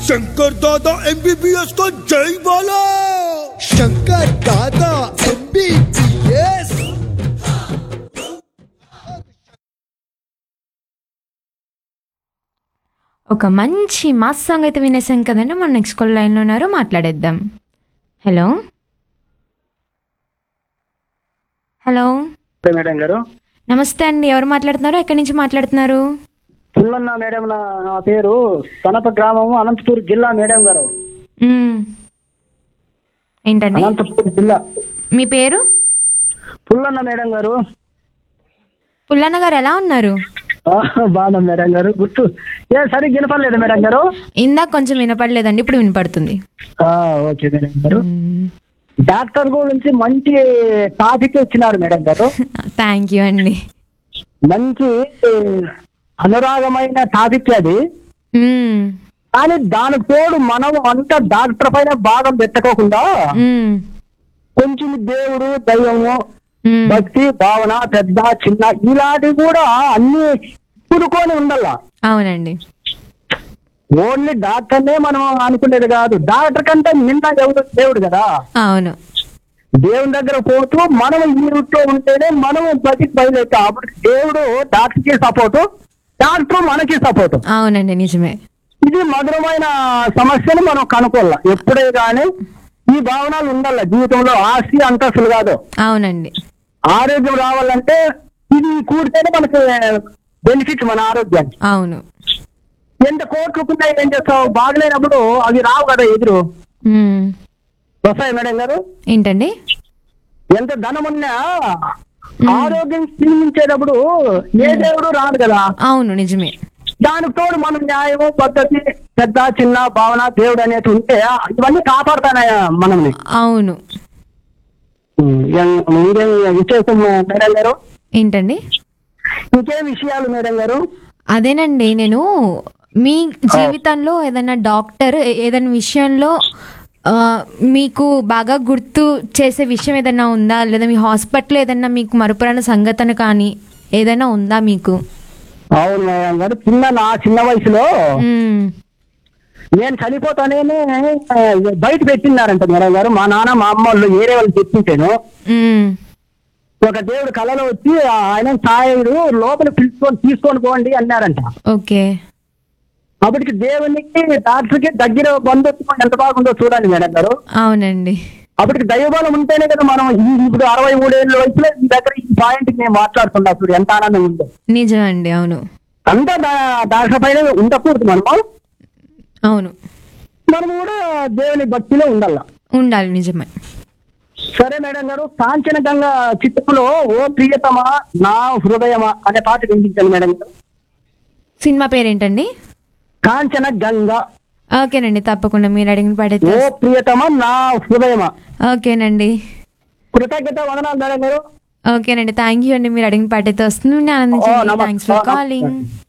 शंकर दादा एमबीबीएस का जय बोलो शंकर दादा एमबीबीएस ఒక మంచి మాస్ సాంగ్ అయితే వినేసాం కదండి మన నెక్స్ట్ కాల్ లైన్లో ఉన్నారు మాట్లాడేద్దాం హలో హలో మేడం గారు నమస్తే అండి ఎవరు మాట్లాడుతున్నారు ఎక్కడి నుంచి మాట్లాడుతున్నారు పుల్లన్న మేడం నా నా పేరు తనప గ్రామము అనంతపూర్ జిల్లా మేడం గారు మ్మ్. ఏంటండి అనంతపూర్ జిల్లా మీ పేరు పుల్లన్న మేడం గారు పుల్లన్న గారు ఎలా ఉన్నారు ఆ, బాగున్నాం మేడం గారు గుర్తు ఏ సరిగ్గా వినపడలేదు మేడం గారు ఇందాక కొంచెం వినపడలేదండి ఇప్పుడు వినపడుతుంది ఆ, ఓకే మేడం గారు మ్మ్. డాక్టర్ గురించి మంచి టాపిక్ ఇచ్చినారు మేడం గారు థ్యాంక్ యూ అండి మంచి అనురాగమైన టాపిక్ అది మ్మ్. కానీ దానికి తోడు మనం అంత డాక్టర్ పైన భాగం పెట్టకోకుండా మ్మ్. కొంచెం దేవుడు దైవము మ్మ్. భక్తి భావన పెద్ద చిన్న ఇలాంటివి కూడా అన్ని పుడుకొని ఉండాల అవునండి ఓన్లీ డాక్టర్నే మనం అనుకునేది కాదు డాక్టర్ కంటే నిన్న ఎవరు దేవుడు కదా అవును దేవుని దగ్గర పోతూ మనం ఈ రూట్లో ఉంటేనే మనం బతికి బయలుదేరుతాం అప్పుడు దేవుడు డాక్టర్కి సపోర్టు డాక్టర్ మనకి సపోర్టు అవునండి నిజమే ఇది మధురమైన సమస్యను మనం కనుక్కోవాలి ఎప్పుడే గానీ ఈ భావనలు ఉండాలి జీవితంలో ఆస్తి అంతస్తులు కాదు అవునండి ఆరోగ్యం రావాలంటే ఇది కూడితేనే మనకి బెనిఫిట్ మన ఆరోగ్యానికి అవును ఎంత కోట్లు ఉన్నాయి ఏం చేస్తావు బాగలేనప్పుడు అవి రావు కదా ఎదురు మ్మ్. వస్తాయి మేడం గారు ఏంటండి ఎంత ధనం ఉన్నా ఆరోగ్యం క్షీణించేటప్పుడు ఏ దేవుడు రాదు కదా అవును నిజమే దానికి తోడు మనం న్యాయము పద్ధతి పెద్ద చిన్న భావన దేవుడు అనేది ఉంటే ఇవన్నీ కాపాడుతానయ్యా మనల్ని అవును ఎం- మీరేం విశేషం మేడం గారు ఏంటండి ఇంకేం విషయాలు మేడం గారు అదేనండి నేను మీ జీవితంలో ఏదైనా డాక్టర్ ఏ- ఏదైనా విషయంలో ఆ, మీకు బాగా గుర్తు చేసే విషయం ఏదైనా ఉందా లేదా మీ హాస్పిటల్ ఏదైనా మీకు మరుపురాని సంఘటన కానీ ఏదైనా ఉందా మీకు అవును మేడం గారు చిన్న నా చిన్న వయసులో మ్మ్. నేను చనిపోతానేనే ఆ, బయట పెట్టినారంట మేడం గారు మా నాన్న మా అమ్మ వాళ్ళు ఏరే వాళ్ళు చెప్పించాను మ్మ్. ఒక దేవుడు కళలో వచ్చి ఆయన సాయుడు లోపల పిలుచుకొని తీసుకొని పోండి అన్నారంట ఓకే అప్పటికి దేవునికి డాక్టర్కి దగ్గర బంధుత్వం ఎంత బాగుందో చూడండి మేడం గారు అవునండి అప్పటికి దైవబలం ఉంటేనే కదా మనం ఈ- ఇప్పుడు అరవై మూడేళ్ళ వయసులో ఈ దగ్గర ఈ పాయింట్ నేను మాట్లాడుతున్నా ఇప్పుడు ఎంత ఆనందం ఉందో నిజమండి అవును అంతా డా- డాక్టర్ పైన ఉండకూడదు మనము అవును మనం కూడా దేవుని భక్తిలో ఉండాల ఉండాలి నిజమే సరే మేడం గారు కాంచన గంగ చిత్రంలో ఓ ప్రియతమా నా హృదయమా అనే పాట వినిపించండి మేడం గారు సినిమా పేరేంటండి కాంచన గంగ ఓకేనండి తప్పకుండా మీరు అడిగిన ఓ పడైతే ప్రియతమా నా హృదయమా ఓకేనండి కృతజ్ఞత వదనాలు మేడం గారు ఓకేనండి థ్యాంక్ యూ అండి మీరు అడిగిన పాటైతే వస్తుంది నేను ఓ, ఆనందించండి నమస్తే. థ్యాంక్స్ ఫర్ ఓ, నమస్తే. కాలింగ్